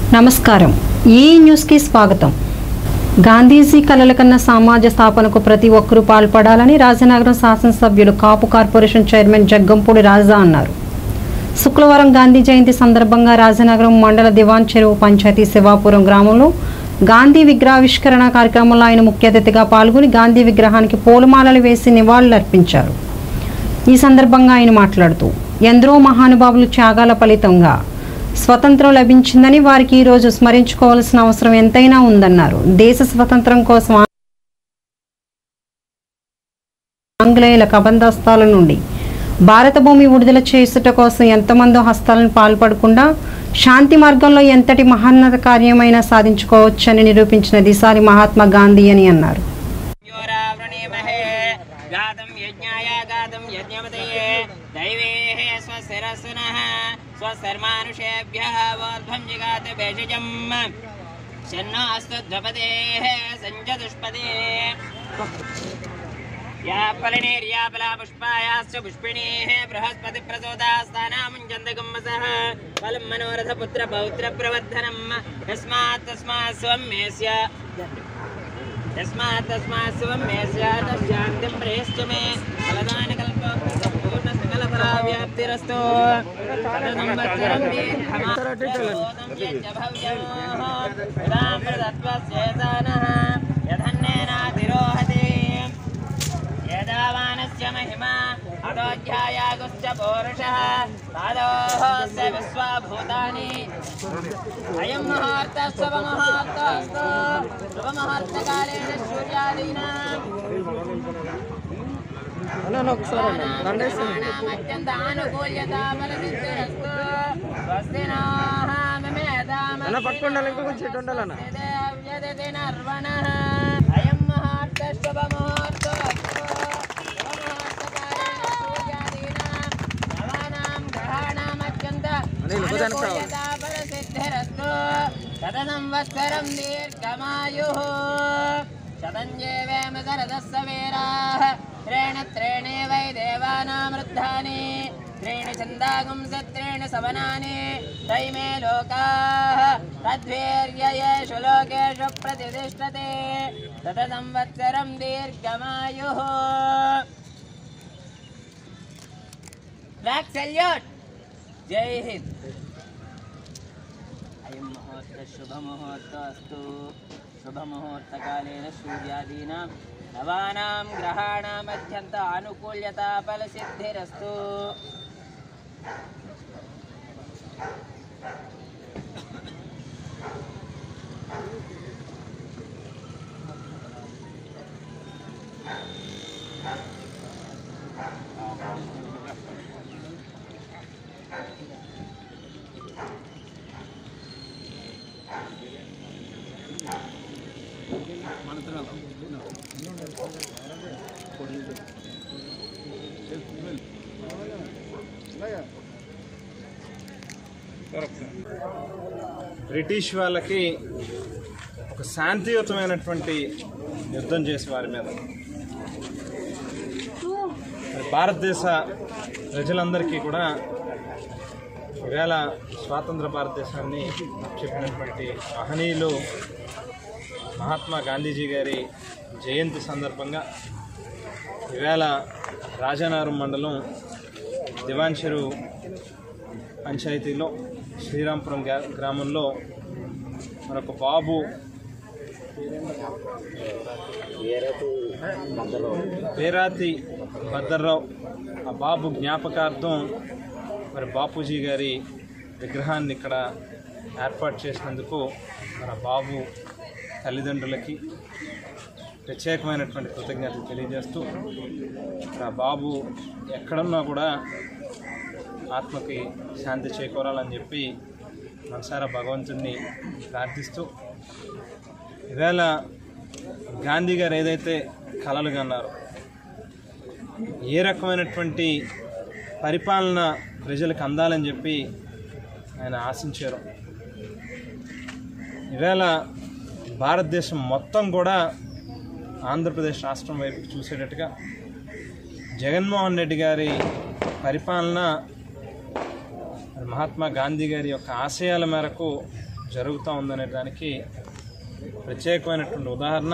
నమస్కారం ఈ న్యూస్కి స్వాగతం గాంధీజీ కలల కన్న సమాజ స్థాపనకు ప్రతి ఒక్కరూ పాల్పడాలని రాజనగరం శాసనసభ్యులు కాపు కార్పొరేషన్ చైర్మన్ జగ్గంపూడి రాజా అన్నారు శుక్రవారం గాంధీ జయంతి సందర్భంగా రాజనగరం మండల దివాన్ చెరువు పంచాయతీ శివాపురం గ్రామంలో గాంధీ విగ్రహావిష్కరణ కార్యక్రమంలో ఆయన ముఖ్య అతిథిగా పాల్గొని గాంధీ విగ్రహానికి పూలమాలలు వేసి నివాళులర్పించారు ఈ సందర్భంగా ఆయన మాట్లాడుతూ ఎందరో మహానుభావులు త్యాగాల ఫలితంగా స్వతంత్రం లభించిందని వారికి ఈ రోజు స్మరించుకోవాల్సిన అవసరం ఎంతైనా ఉందన్నారు దేశ స్వతంత్రం కోసం ఆంగ్లేయుల కబంధస్తాల నుండి భారత భూమి విడుదల చేసుట కోసం ఎంతమందో హస్తాలను పాల్పడకుండా శాంతి మార్గంలో ఎంతటి మహోన్నత కార్యమైనా సాధించుకోవచ్చని నిరూపించిన దిశాలి మహాత్మా గాంధీ అని అన్నారు योरावृणीमहे गातं यज्ञाय गातं यज्ञपतये दैवेः स्वस्तिरस्तुनः स्वस्तिर्मानुषेभ्यः वोर्ध्वं जिगात भेषजम् शन्नो अस्तु द्वपदेः सञ्जदुष्पदे या फलिनीर्या फला पुष्पायाश्च पुष्पिणीः बृहस्पतिप्रचोदास्तानामुञ्जन्तगम्मसः फलं मनोरथपुत्रपौत्रप्रवर्धनम् यस्मात् तस्मात् स्वं मेस्य यस्मात् तस्मात् शिवं मे स्यात् शान्तिं प्रेश्च मे फलदानकल्पपूर्णसकलफलाव्याप्तिरस्तु तदसंवत्सरं दीर्घमासोदं यच्च भव्यः पुरां प्रदत्त्वस्येतानः यधन्नेनातिरोहति यदावानस्य महिमा अतोऽध्यायागुश्च पौरुषः पादोऽस्य विश्वाभूतानि अयं मुहूर्तः शुभमुहूर्तोऽस्तु शुभमुहूर्तकालेन सूर्यादीनाम् अत्यन्त आनुकूल्यता फलसिद्धिरस्तु स्वस्ति नोः అన్న పట్టుకుండాలి ఇంకా కొంచెం ఇటు ఉండాలన్న వ్యదతి నర్వణः అయం ముహూర్తः శుభముహూర్తోऽస్తు శుభముహూర్తకాలేన సూర్యాదీనాం నవానాం గ్రహాణామత్యంత అనిల్, భుజానికి రావాలి. అనుకూల్యతాఫలసిద్ధిరస్తు శత సంవత్సరం దీర్ఘమాయుः శతంజేవేమ శరదస్స వీరాः త్రేణ త్రేణే వై దేవానామృద్ధాని त्रीणि छन्दागुंसत्रीणि सवनानि तैमे लोकाः तद्वीर्ययेषु लोकेषु प्रतिष्ठते ततसंवत्सरं दीर्घमायुः फ्लाग् सल्यूट् जय हिन्द् अयं मुहूर्तः शुभमुहूर्तोऽस्तु शुभमुहूर्तकालेन सूर्यादीनां नवानां ग्रहाणामध्यन्त आनुकूल्यता फलसिद्धिरस्तु బ్రిటిష్ వాళ్ళకి ఒక శాంతియుతమైనటువంటి యుద్ధం చేసి వారి మీద మరి భారతదేశ ప్రజలందరికీ కూడా ఈవేళ స్వాతంత్ర భారతదేశాన్ని చెప్పినటువంటి మహనీయులు మహాత్మా గాంధీజీ గారి జయంతి సందర్భంగా ఈవేళ రాజానగరం మండలం దివాన్ చెరువు పంచాయతీలో శ్రీరాంపురం గ్రా- గ్రామంలో మరొక బాబు పేరాతి భద్దర్రావు ఆ బాబు జ్ఞాపకార్థం మరి బాపూజీ గారి విగ్రహాన్ని ఇక్కడ ఏర్పాటు చేసినందుకు మన బాబు తల్లిదండ్రులకి ప్రత్యేకమైనటువంటి కృతజ్ఞతలు తెలియజేస్తూ మరి ఆ బాబు ఎక్కడున్నా కూడా ఆత్మకి శాంతి చేకూరాలని చెప్పి మనసారా భగవంతుడిని ప్రార్థిస్తూ ఈవేళ గాంధీ గారు ఏదైతే కలలు కన్నారో ఏ రకమైనటువంటి పరిపాలన ప్రజలకు అందాలని చెప్పి ఆయన ఆశించారు ఈవేళ భారతదేశం మొత్తం కూడా ఆంధ్రప్రదేశ్ రాష్ట్రం వైపు చూసేటట్టుగా జగన్మోహన్ రెడ్డి గారి పరిపాలన మరి మహాత్మా గాంధీ గారి యొక్క ఆశయాల మేరకు జరుగుతూ ఉందనే దానికి ప్రత్యేకమైనటువంటి ఉదాహరణ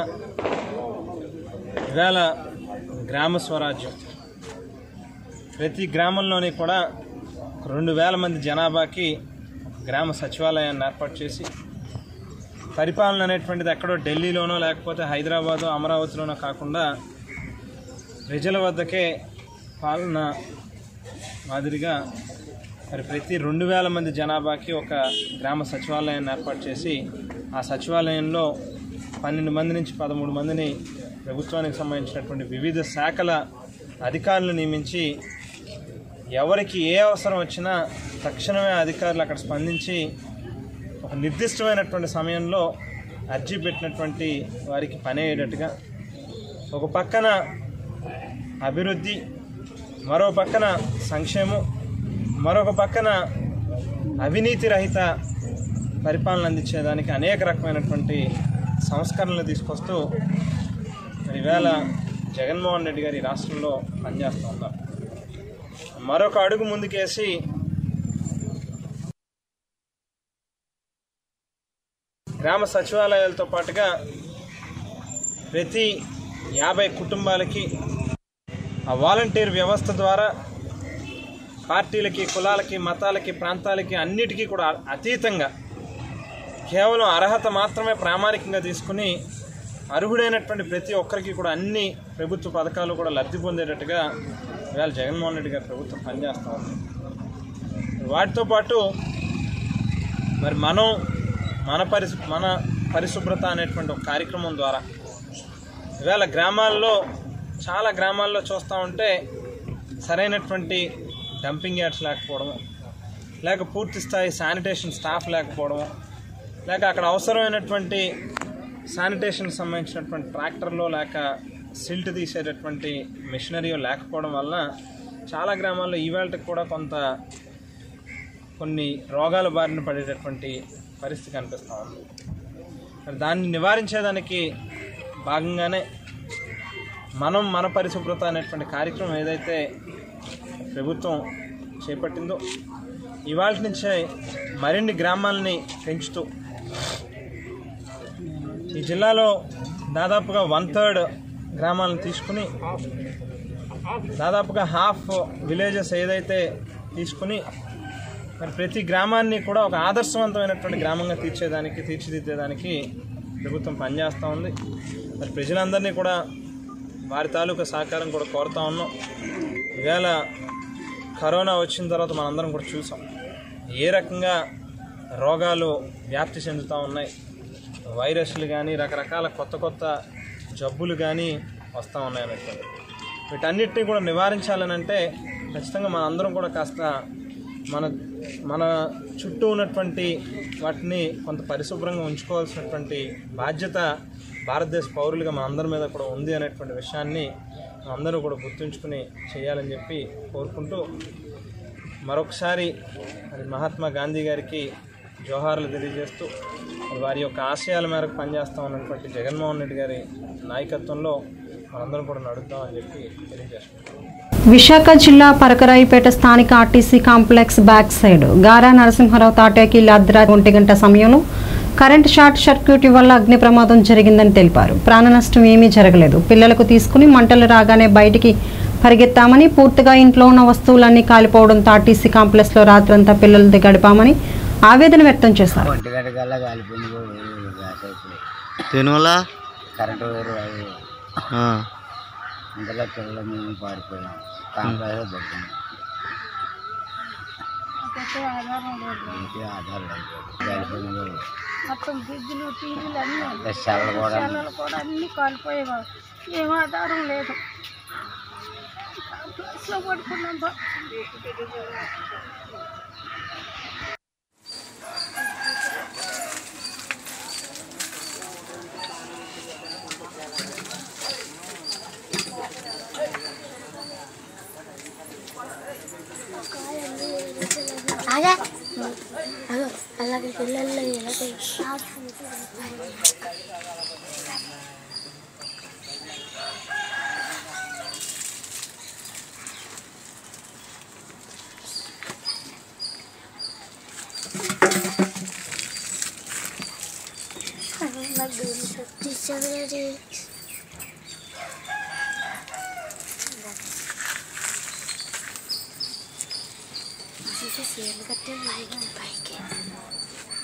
ఇవాళ గ్రామ స్వరాజ్యం ప్రతి గ్రామంలోని కూడా రెండు వేల మంది జనాభాకి గ్రామ సచివాలయాన్ని ఏర్పాటు చేసి పరిపాలన అనేటువంటిది ఎక్కడో ఢిల్లీలోనో లేకపోతే హైదరాబాదు అమరావతిలోనో కాకుండా ప్రజల వద్దకే పాలన మాదిరిగా మరి ప్రతి రెండు వేల మంది జనాభాకి ఒక గ్రామ సచివాలయాన్ని ఏర్పాటు చేసి ఆ సచివాలయంలో పన్నెండు మంది నుంచి పదమూడు మందిని ప్రభుత్వానికి సంబంధించినటువంటి వివిధ శాఖల అధికారులు నియమించి ఎవరికి ఏ అవసరం వచ్చినా తక్షణమే అధికారులు అక్కడ స్పందించి ఒక నిర్దిష్టమైనటువంటి సమయంలో అర్జీ పెట్టినటువంటి వారికి పని అయ్యేటట్టుగా ఒక పక్కన అభివృద్ధి మరో పక్కన సంక్షేమం మరొక పక్కన అవినీతి రహిత పరిపాలన అందించేదానికి అనేక రకమైనటువంటి సంస్కరణలు తీసుకొస్తూ మరి ఈవేళ జగన్మోహన్ రెడ్డి గారి రాష్ట్రంలో పనిచేస్తూ ఉన్నారు మరొక అడుగు ముందుకేసి గ్రామ సచివాలయాలతో పాటుగా ప్రతి యాభై కుటుంబాలకి ఆ వాలంటీర్ వ్యవస్థ ద్వారా పార్టీలకి కులాలకి మతాలకి ప్రాంతాలకి అన్నిటికీ కూడా అతీతంగా కేవలం అర్హత మాత్రమే ప్రామాణికంగా తీసుకుని అర్హుడైనటువంటి ప్రతి ఒక్కరికి కూడా అన్ని ప్రభుత్వ పథకాలు కూడా లబ్ధి పొందేటట్టుగా ఇవాళ జగన్మోహన్ రెడ్డి గారి ప్రభుత్వం పనిచేస్తూ ఉంది వాటితో పాటు మరి మనం మన పరిశు మన పరిశుభ్రత అనేటువంటి ఒక కార్యక్రమం ద్వారా ఇవాళ గ్రామాల్లో చాలా గ్రామాల్లో చూస్తూ ఉంటే సరైనటువంటి డంపింగ్ యార్డ్స్ లేకపోవడం లేక పూర్తి స్థాయి శానిటేషన్ స్టాఫ్ లేకపోవడం లేక అక్కడ అవసరమైనటువంటి శానిటేషన్ సంబంధించినటువంటి ట్రాక్టర్లో లేక సిల్ట్ తీసేటటువంటి మిషనరీయో లేకపోవడం వలన చాలా గ్రామాల్లో ఈవేళకి కూడా కొంత కొన్ని రోగాల బారిన పడేటటువంటి పరిస్థితి కనిపిస్తూ ఉంది మరి దాన్ని నివారించేదానికి భాగంగానే మనం మన పరిశుభ్రత అనేటువంటి కార్యక్రమం ఏదైతే ప్రభుత్వం చేపట్టిందో ఇవాళ నుంచే మరిన్ని గ్రామాలని పెంచుతూ ఈ జిల్లాలో దాదాపుగా వన్ థర్డ్ గ్రామాలను తీసుకుని దాదాపుగా హాఫ్ విలేజెస్ ఏదైతే తీసుకుని మరి ప్రతి గ్రామాన్ని కూడా ఒక ఆదర్శవంతమైనటువంటి గ్రామంగా తీర్చేదానికి తీర్చిదిద్దేదానికి ప్రభుత్వం పనిచేస్తూ ఉంది మరి ప్రజలందరినీ కూడా వారి తాలూకా సహకారం కూడా కోరుతా ఉన్నాం ఈవేళ కరోనా వచ్చిన తర్వాత మనందరం కూడా చూసాం ఏ రకంగా రోగాలు వ్యాప్తి చెందుతూ ఉన్నాయి వైరస్లు కానీ రకరకాల కొత్త కొత్త జబ్బులు కానీ వస్తూ ఉన్నాయి అన్నట్టు వీటన్నిటిని కూడా నివారించాలనంటే ఖచ్చితంగా మన అందరం కూడా కాస్త మన మన చుట్టూ ఉన్నటువంటి వాటిని కొంత పరిశుభ్రంగా ఉంచుకోవాల్సినటువంటి బాధ్యత భారతదేశ పౌరులుగా మన అందరి మీద కూడా ఉంది అనేటువంటి విషయాన్ని అందరూ కూడా గుర్తుంచుకుని చేయాలని చెప్పి కోరుకుంటూ మరొకసారి మరి మహాత్మా గాంధీ గారికి జోహార్లు తెలియజేస్తూ మరి వారి యొక్క ఆశయాల మేరకు పనిచేస్తా ఉన్నటువంటి జగన్మోహన్ రెడ్డి గారి నాయకత్వంలో మనందరం కూడా నడుద్దామని చెప్పి తెలియజేస్తున్నాం విశాఖ జిల్లా పరకరాయిపేట స్థానిక ఆర్టీసీ కాంప్లెక్స్ బ్యాక్ సైడ్ గారా నరసింహారావు తాటాకి అర్ధరాత్రి ఒంటి గంట సమయంలో కరెంట్ షార్ట్ సర్క్యూట్ వల్ల అగ్ని ప్రమాదం జరిగిందని తెలిపారు ప్రాణ నష్టం ఏమీ జరగలేదు పిల్లలకు తీసుకుని మంటలు రాగానే బయటికి పరిగెత్తామని పూర్తిగా ఇంట్లో ఉన్న వస్తువులన్నీ కాలిపోవడంతో ఆర్టీసీ కాంప్లెక్స్లో రాత్రంతా పిల్లలతో గడిపామని ఆవేదన వ్యక్తం చేశారు ఒంటి గంట కల్లా కాలిపోయింది కూడా ఊరు గ్యాస్ అయిపోయి దీనివల్ల కరెంటు వేరు అది ఆ, ఇంతలో పిల్లలు మేము పారిపోయాం కాంప్లైంట్ దొరికింది ఇంటి ఆధారం అయిపోయింది కాలిపోయింది కూడా మొత్తం ఫ్రిడ్జ్లు టీవీలు అన్నీ సెల్ కూడా పిల్లలు కూడా అన్ని కాలిపోయేవా ఏం ఆధారం లేదు క్లాస్లో పడుకున్నాం బా. ఆగా అగో అలాగే పిల్లల్లో ఎలాగై Disabilities. Jesus, you look at the light on bike.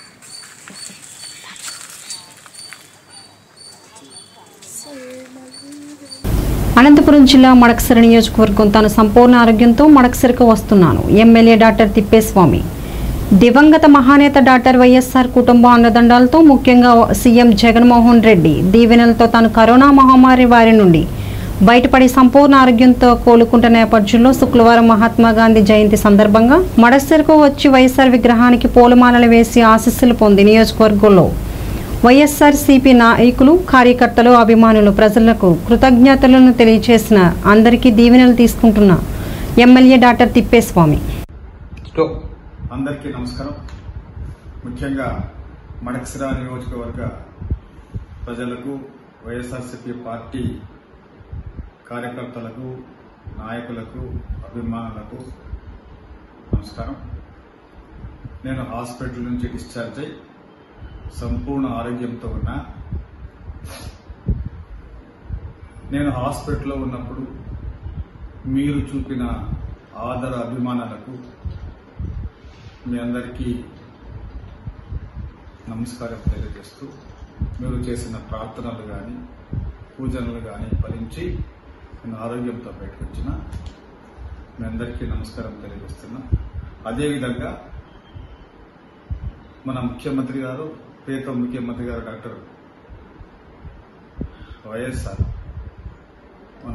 Anantapuram జిల్లా మడకసిర నియోజకవర్గం తాను సంపూర్ణ ఆరోగ్యంతో మడకసిరకు వస్తున్నాను ఎమ్మెల్యే డాక్టర్ తిప్పేస్వామి దివంగత మహానేత డాక్టర్ వైఎస్ఆర్ కుటుంబ అండదండాలతో ముఖ్యంగా సీఎం జగన్మోహన్ రెడ్డి దీవెనలతో తాను కరోనా మహమ్మారి వారి నుండి బయటపడి సంపూర్ణ ఆరోగ్యంతో కోలుకుంటున్న నేపథ్యంలో శుక్రవారం మహాత్మా గాంధీ జయంతి సందర్భంగా మడకసిరకు వచ్చి వైఎస్ఆర్ విగ్రహానికి పూలమాలలు వేసి ఆశీస్సులు పొంది నియోజకవర్గంలో వైఎస్ఆర్ సిపి నాయకులు కార్యకర్తలు అభిమానులు ప్రజలకు కృతజ్ఞతలను తెలియజేసిన అందరికీ దీవెనలు తీసుకుంటున్న ఎమ్మెల్యే డాక్టర్ తిప్పేస్వామి అందరికీ నమస్కారం ముఖ్యంగా మడక్సిరా నియోజకవర్గ ప్రజలకు వైఎస్ఆర్సీపీ పార్టీ కార్యకర్తలకు నాయకులకు అభిమానులకు నమస్కారం నేను హాస్పిటల్ నుంచి డిశ్చార్జ్ అయి సంపూర్ణ ఆరోగ్యంతో ఉన్నా నేను హాస్పిటల్లో ఉన్నప్పుడు మీరు చూపిన ఆదర అభిమానాలకు మీ అందరికీ నమస్కారం తెలియజేస్తూ మీరు చేసిన ప్రార్థనలు కానీ పూజనలు కానీ ఫలించి నేను ఆరోగ్యంతో బయటకు వచ్చిన మీ అందరికీ నమస్కారం తెలియజేస్తున్నా అదేవిధంగా మన ముఖ్యమంత్రి గారు ప్రియతమ ముఖ్యమంత్రి గారు డాక్టర్ వైఎస్ఆర్ మన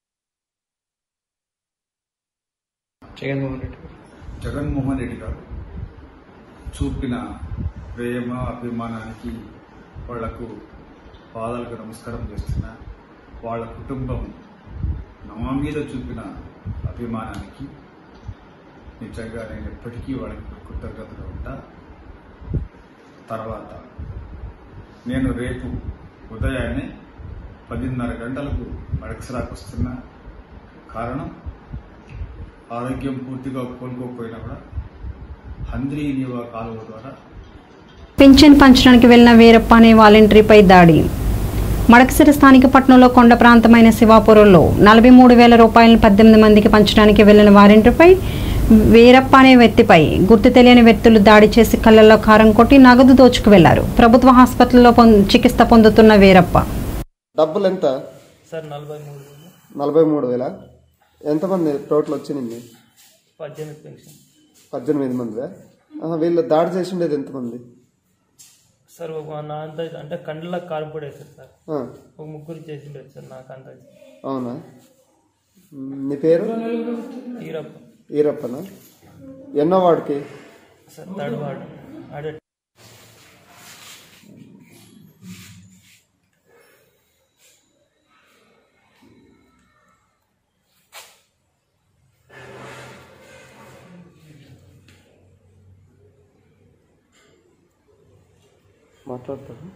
జగన్మోహన్ రెడ్డి జగన్మోహన్ రెడ్డి గారు చూపిన ప్రేమ అభిమానానికి వాళ్లకు పాదాలకు నమస్కారం చేస్తున్నా వాళ్ళ కుటుంబం నా మీద చూపిన అభిమానానికి నిజంగా నేను ఎప్పటికీ వాళ్ళకి కృతజ్ఞతగా ఉంటా తర్వాత నేను రేపు ఉదయాన్నే పదిన్నర గంటలకు మడక్సరాకు వస్తున్నా కారణం ఆరోగ్యం పూర్తిగా కోలుకోకపోయినా కూడా హంద్రీ నీవా కాలువ ద్వారా పింఛన్ పంచడానికి వెళ్లిన వీరప్ప అనే వాలంటరీపై దాడి మడకసిర స్థానిక పట్టణంలో కొండ ప్రాంతమైన శివాపురంలో నలభై మూడు వేల రూపాయలను పద్దెనిమిది మందికి పంచడానికి వెళ్లిన వాలంటీర్పై వీరప్ప అనే వ్యక్తిపై గుర్తు తెలియని వ్యక్తులు దాడి చేసి కళ్ళల్లో కారం కొట్టి నగదు దోచుకు వెళ్లారు ప్రభుత్వ ఆసుపత్రిలో పొం- చికిత్స పొందుతున్న వీరప్ప డబ్బులు ఎంత సార్ నలభై మూడు నలభై మూడు వేల ఎంతమంది టోటల్ వచ్చింది పద్దెనిమిది పెన్షన్ పద్దెనిమిది మందివా ఆహా, వీళ్ళు దాడి చేసి ఉండేది ఎంతమంది సార్ ఒక నా అంత అంటే కండ్ల కారం పొడి వేస్తారు సార్ ఆ, ఒక ముగ్గురు చేసి ఉండేది సార్ నాకు అంత అవునా మ్, నీ పేరు ఈరప్ప ఈరప్పనా ఎన్నో వాడికి సార్ థర్డ్ వార్డ్ ఆడే మాట్లాడతాడు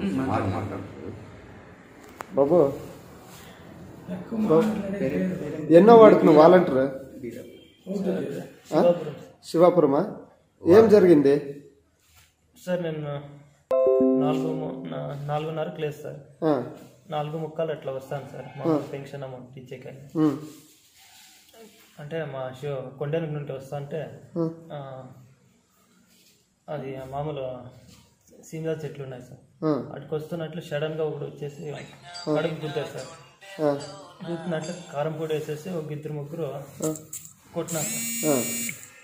బాబు బాబు, ఎన్నో వాడికి నువ్వు వాలంటీర్ శివాపురమా ఏం జరిగింది సార్ నేను నాలుగు ము- నా- నాలుగున్నరకు లేదు సార్ ఆ, నాలుగు ముక్కలు అట్లా వస్తాను సార్ మా పెన్షన్ అమౌంట్ ఇచ్చేకాయ ఉమ్, అంటే మా షో కొండెనక నుండి వస్తా అంటే ఉమ్, ఆ, అది మామూలు సీనియర్ చెట్లు ఉన్నాయి సార్ ఆ, అటుకు వస్తున్నట్లు సడన్ గా ఒకడు వచ్చేసి కడుపు గుద్దారు సార్ ఆ, గుద్దినట్లు కారం పొడి వేసేసి ఒక ఇద్దరు ముగ్గురు కొట్టినారు సార్ ఆ.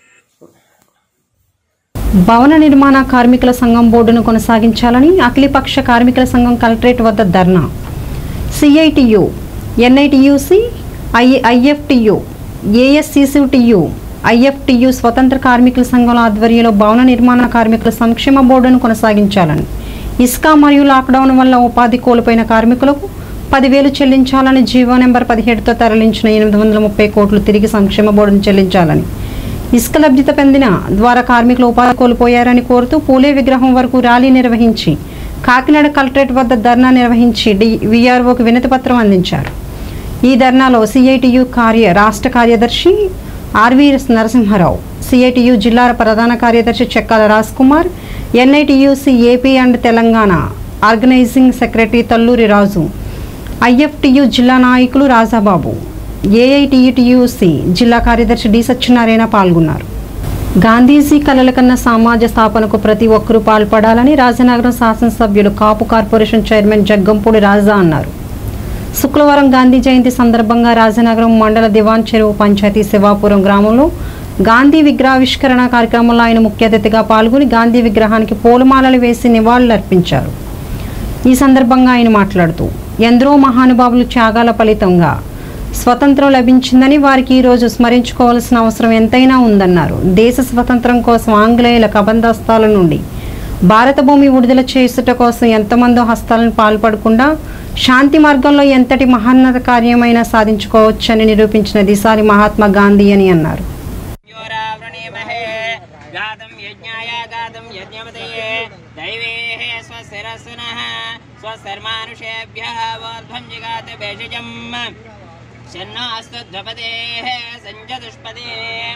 భవన నిర్మాణ కార్మికుల సంఘం బోర్డును కొనసాగించాలని అఖిలపక్ష కార్మికుల సంఘం కలెక్టరేట్ వద్ద dharna CITU NITUC I IFTU ASCCTU IFTU స్వతంత్ర కార్మికుల సంఘాల ఆధ్వర్యంలో భవన నిర్మాణ కార్మికుల సంక్షేమ బోర్డును కొనసాగించాలని ఇస్కా మరియు లాక్డౌన్ వల్ల ఉపాధి కోల్పోయిన కార్మికులకు పదివేలు చెల్లించాలని జీవో నెంబర్ పదిహేడుతో తరలించిన ఎనిమిది వందల ముప్పై కోట్లు తిరిగి సంక్షేమ బోర్డును చెల్లించాలని ఇసుక లబ్ధిత పొందిన ద్వారా కార్మికులు ఉపాధి కోల్పోయారని కోరుతూ పూలే విగ్రహం వరకు ర్యాలీ నిర్వహించి కాకినాడ కలెక్టరేట్ వద్ద ధర్నా నిర్వహించి డి విఆర్ఓకి వినతి పత్రం అందించారు ఈ ధర్నాలో సిఐటియు కార్య రాష్ట్ర కార్యదర్శి ఆర్వి నరసింహారావు సిఐటియు జిల్లా ప్రధాన కార్యదర్శి Chekkala Raj Kumar NITUC AP and Telangana organizing secretary Talluri Raju IFTU జిల్లా నాయకులు రాజాబాబు ఏఐటియుటియుసి జిల్లా కార్యదర్శి డి సత్యనారాయణ పాల్గొన్నారు గాంధీజీ కలల కన్నా సమాజ స్థాపనకు ప్రతి ఒక్కరూ పాల్పడాలని రాజనగరం శాసనసభ్యులు కాపు కార్పొరేషన్ చైర్మన్ జగ్గంపూడి రాజా అన్నారు శుక్రవారం గాంధీ జయంతి సందర్భంగా రాజనగరం మండల దివాన్ చెరువు పంచాయతీ శివాపురం గ్రామంలో గాంధీ విగ్రహావిష్కరణ కార్యక్రమంలో ఆయన ముఖ్య అతిథిగా పాల్గొని గాంధీ విగ్రహానికి పూలమాలలు వేసి నివాళులర్పించారు ఈ సందర్భంగా ఆయన మాట్లాడుతూ ఎందరో మహానుభావులు త్యాగాల ఫలితంగా స్వతంత్రం లభించిందని వారికి ఈరోజు స్మరించుకోవాల్సిన అవసరం ఎంతైనా ఉందన్నారు దేశ స్వతంత్రం కోసం ఆంగ్లేయుల కబంధస్తాల నుండి భారత భూమి విడుదల చేసుట కోసం ఎంతమందో హస్తాలను పాల్పడకుండా శాంతి మార్గంలో ఎంతటి మహోన్నత కార్యమైనా సాధించుకోవచ్చని నిరూపించిన దిశాలి మహాత్మా గాంధీ అని అన్నారు योरावृणीमहे गातं यज्ञाय गातं यज्ञमतये दैवेः स्वस्तिरस्तुनः स्वस्तिर्मानुषेभ्यः वोर्ध्वं जिगात भेषजम् शन्नो अस्तु द्वपदेः सञ्जदुष्पदे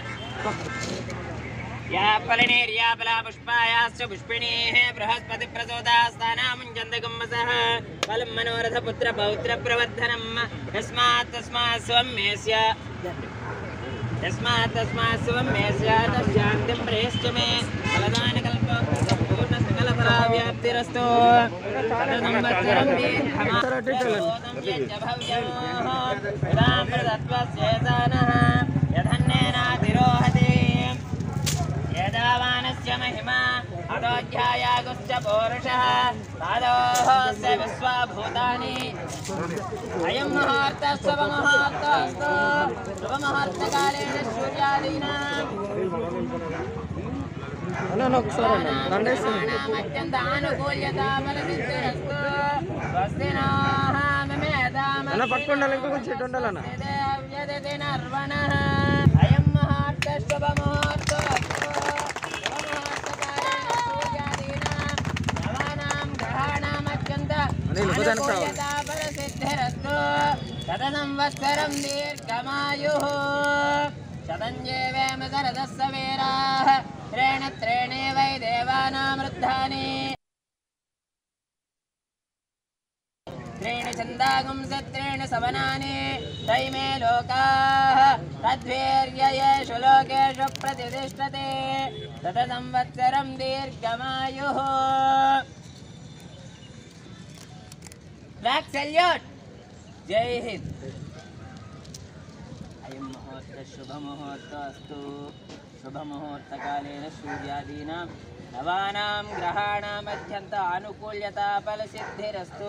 या फलिनीर्यापला पुष्पायाश्च पुष्पिणीः बृहस्पतिप्रचोदास्तानामुञ्जन्तगम्मसः फलं मनोरथपुत्रपौत्रप्रवर्धनम् यस्मात् तस्मात् स्वं मेस्य यस्मात् तस्मात् स्वं मे स्यात् शान्तिं प्रेष्ठ मे फलदानकल्पपूर्णसकलफलाव्याप्तिरस्तु शतसंवत्सरं दीर्घमासोदं यच्च भव्यं यदां प्रदत्त्वस्येतानः यधन्नेनातिरोहति यदावानस्य महिमा अतोऽध्यायागुश्च पौरुषः पादोऽस्य विश्वाभूतानि अयं मुहूर्तः शुभमुहूर्तोऽस्तु शुभमुहूर्तकालेन सूर्यादीनामत्यन्त आनुकूल्यता बलसिद्धिरस्तु स्वस्ति नः ममेधाम पक्कुण्डलं नर्वणः अयं मुहूर्तः शुभमुहूर्तोऽस्तु शुभमुहूर्तकालेन सूर्यादीनां नवानां ग्रहाणामत्यन्त अनुकूल्यता बलसिद्धिरस्तु शतसंवत्सरं दीर्घमायुः शतञ्जेवेम शरदः सवेराः त्रेण त्रेणे वै देवानां वृद्धानि त्रीणि छन्दागुं सत्रेण सवनानि तैमे लोकाः तद्वीर्ययेषु लोकेषु प्रतिष्ठते शतसंवत्सरं दीर्घमायुः फ्लाग् सल्यूट् जय हिंद अयं मुहूर्तः शुभमुहूर्तोऽस्तु शुभमुहूर्तकालेन सूर्यादीनां नवानां ग्रहाणामध्यन्त आनुकूल्यता फलसिद्धिरस्तु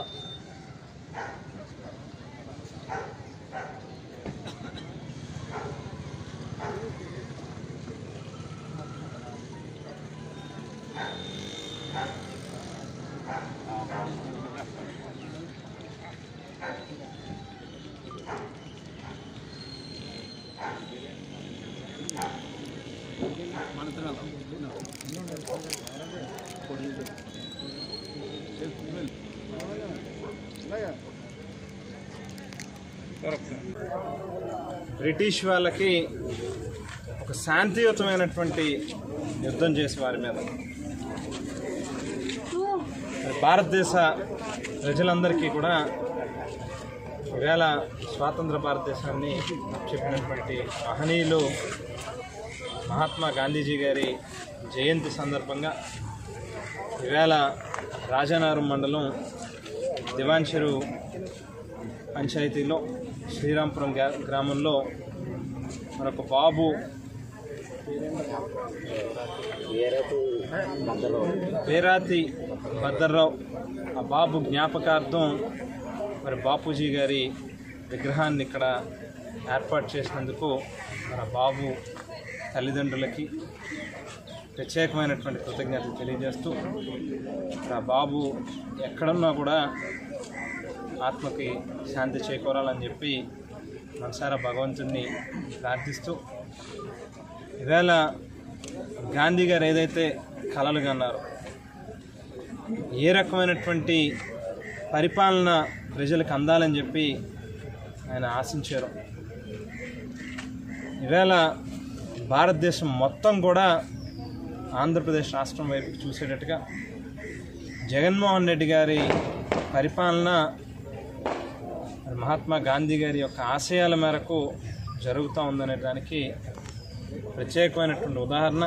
బ్రిటిష్ వాళ్ళకి ఒక శాంతియుతమైనటువంటి యుద్ధం చేసి వారి మీద మరి భారతదేశ ప్రజలందరికీ కూడా ఈవేళ స్వాతంత్ర భారతదేశాన్ని చెప్పినటువంటి మహనీయులు మహాత్మా గాంధీజీ గారి జయంతి సందర్భంగా ఈవేళ రాజానగరం మండలం దివాన్ చెరువు పంచాయతీలో శ్రీరాంపురం గ్రా- గ్రామంలో మరొక బాబు పేరాతి భద్రరావు ఆ బాబు జ్ఞాపకార్థం మరి బాపూజీ గారి విగ్రహాన్ని ఇక్కడ ఏర్పాటు చేసినందుకు మన బాబు తల్లిదండ్రులకి ప్రత్యేకమైనటువంటి కృతజ్ఞతలు తెలియజేస్తూ ఆ బాబు ఎక్కడున్నా కూడా ఆత్మకి శాంతి చేకూరాలని చెప్పి మనసారా భగవంతుణ్ణి ప్రార్థిస్తూ ఈవేళ గాంధీ గారు ఏదైతే కలలు కన్నారో ఏ రకమైనటువంటి పరిపాలన ప్రజలకు అందాలని చెప్పి ఆయన ఆశించారు ఈవేళ భారతదేశం మొత్తం కూడా ఆంధ్రప్రదేశ్ రాష్ట్రం వైపు చూసేటట్టుగా జగన్మోహన్ రెడ్డి గారి పరిపాలన మరి మహాత్మా గాంధీ గారి యొక్క ఆశయాల మేరకు జరుగుతూ ఉందనే దానికి ప్రత్యేకమైనటువంటి ఉదాహరణ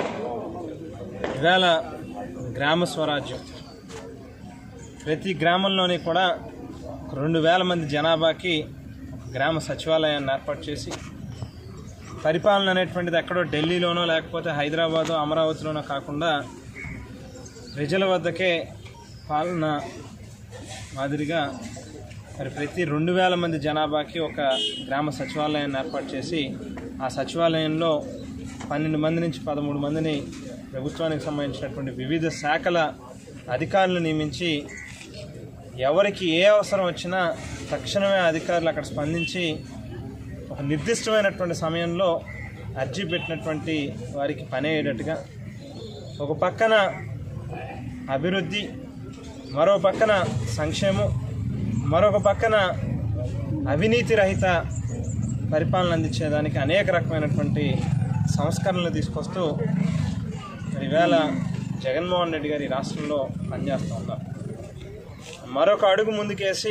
ఇవాళ గ్రామ స్వరాజ్యం ప్రతి గ్రామంలోని కూడా రెండు వేల మంది జనాభాకి గ్రామ సచివాలయాన్ని ఏర్పాటు చేసి పరిపాలన అనేటువంటిది ఎక్కడో ఢిల్లీలోనో లేకపోతే హైదరాబాదు అమరావతిలోనో కాకుండా ప్రజల వద్దకే పాలన మాదిరిగా మరి ప్రతి రెండు వేల మంది జనాభాకి ఒక గ్రామ సచివాలయాన్ని ఏర్పాటు చేసి ఆ సచివాలయంలో పన్నెండు మంది నుంచి పదమూడు మందిని ప్రభుత్వానికి సంబంధించినటువంటి వివిధ శాఖల అధికారులు నియమించి ఎవరికి ఏ అవసరం వచ్చినా తక్షణమే అధికారులు అక్కడ స్పందించి ఒక నిర్దిష్టమైనటువంటి సమయంలో అర్జీ పెట్టినటువంటి వారికి పని అయ్యేటట్టుగా ఒక పక్కన అభివృద్ధి మరో పక్కన సంక్షేమం మరొక పక్కన అవినీతి రహిత పరిపాలన అందించేదానికి అనేక రకమైనటువంటి సంస్కరణలు తీసుకొస్తూ మరి ఈవేళ జగన్మోహన్ రెడ్డి గారి రాష్ట్రంలో పనిచేస్తూ ఉన్నారు మరొక అడుగు ముందుకేసి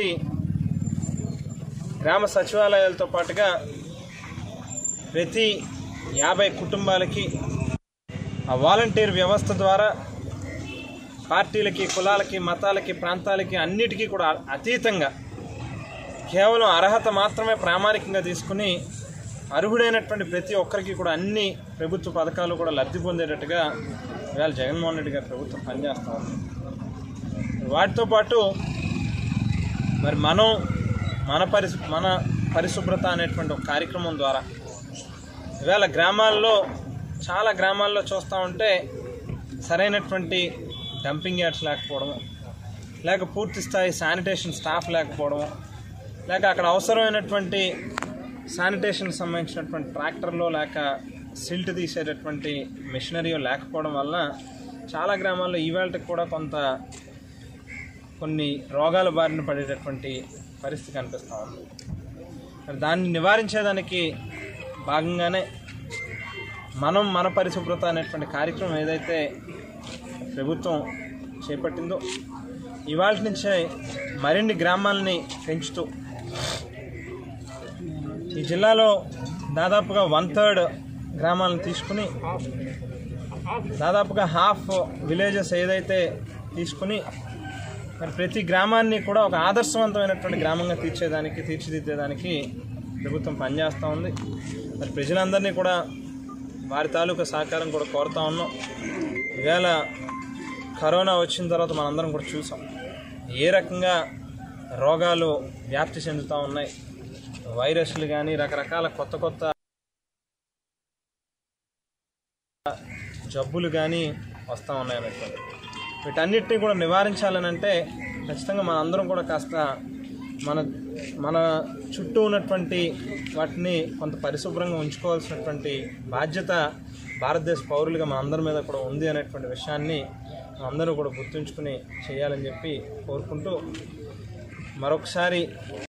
గ్రామ సచివాలయాలతో పాటుగా ప్రతి యాభై కుటుంబాలకి ఆ వాలంటీర్ వ్యవస్థ ద్వారా పార్టీలకి కులాలకి మతాలకి ప్రాంతాలకి అన్నిటికీ కూడా అతీతంగా కేవలం అర్హత మాత్రమే ప్రామాణికంగా తీసుకుని అర్హుడైనటువంటి ప్రతి ఒక్కరికి కూడా అన్ని ప్రభుత్వ పథకాలు కూడా లబ్ధి పొందేటట్టుగా ఇవాళ జగన్మోహన్ రెడ్డి గారి ప్రభుత్వం పనిచేస్తూ ఉంది వాటితో పాటు మరి మనం మన పరిశు మన పరిశుభ్రత అనేటువంటి ఒక కార్యక్రమం ద్వారా ఇవాళ గ్రామాల్లో చాలా గ్రామాల్లో చూస్తూ ఉంటే సరైనటువంటి డంపింగ్ యార్డ్స్ లేకపోవడం లేక పూర్తి స్థాయి శానిటేషన్ స్టాఫ్ లేకపోవడం లేక అక్కడ అవసరమైనటువంటి శానిటేషన్ సంబంధించినటువంటి ట్రాక్టర్లో లేక సిల్ట్ తీసేటటువంటి మిషనరీ లేకపోవడం వల్ల చాలా గ్రామాల్లో ఈవేళకి కూడా కొంత కొన్ని రోగాల బారిన పడేటటువంటి పరిస్థితి కనిపిస్తూ ఉంది మరి దాన్ని నివారించేదానికి భాగంగానే మనం మన పరిశుభ్రత అనేటువంటి కార్యక్రమం ఏదైతే ప్రభుత్వం చేపట్టిందో ఇవాళ నుంచే మరిన్ని గ్రామాలని పెంచుతూ ఈ జిల్లాలో దాదాపుగా వన్ థర్డ్ గ్రామాలను తీసుకుని దాదాపుగా హాఫ్ విలేజెస్ ఏదైతే తీసుకుని మరి ప్రతి గ్రామాన్ని కూడా ఒక ఆదర్శవంతమైనటువంటి గ్రామంగా తీర్చేదానికి తీర్చిదిద్దేదానికి ప్రభుత్వం పనిచేస్తూ ఉంది మరి ప్రజలందరినీ కూడా వారి తాలూకా సహకారం కూడా కోరుతా ఉన్నాం ఈవేళ కరోనా వచ్చిన తర్వాత మనందరం కూడా చూసాం ఏ రకంగా రోగాలు వ్యాప్తి చెందుతూ ఉన్నాయి వైరస్లు కానీ రకరకాల కొత్త కొత్త జబ్బులు కానీ వస్తూ ఉన్నాయి అన్నట్టు వీటన్నిటిని కూడా నివారించాలని అంటే ఖచ్చితంగా మన అందరం కూడా కాస్త మన మన చుట్టూ ఉన్నటువంటి వాటిని కొంత పరిశుభ్రంగా ఉంచుకోవాల్సినటువంటి బాధ్యత భారతదేశ పౌరులుగా మన అందరి మీద కూడా ఉంది అనేటువంటి విషయాన్ని అందరూ కూడా గుర్తుంచుకుని చేయాలని చెప్పి కోరుకుంటూ మరొకసారి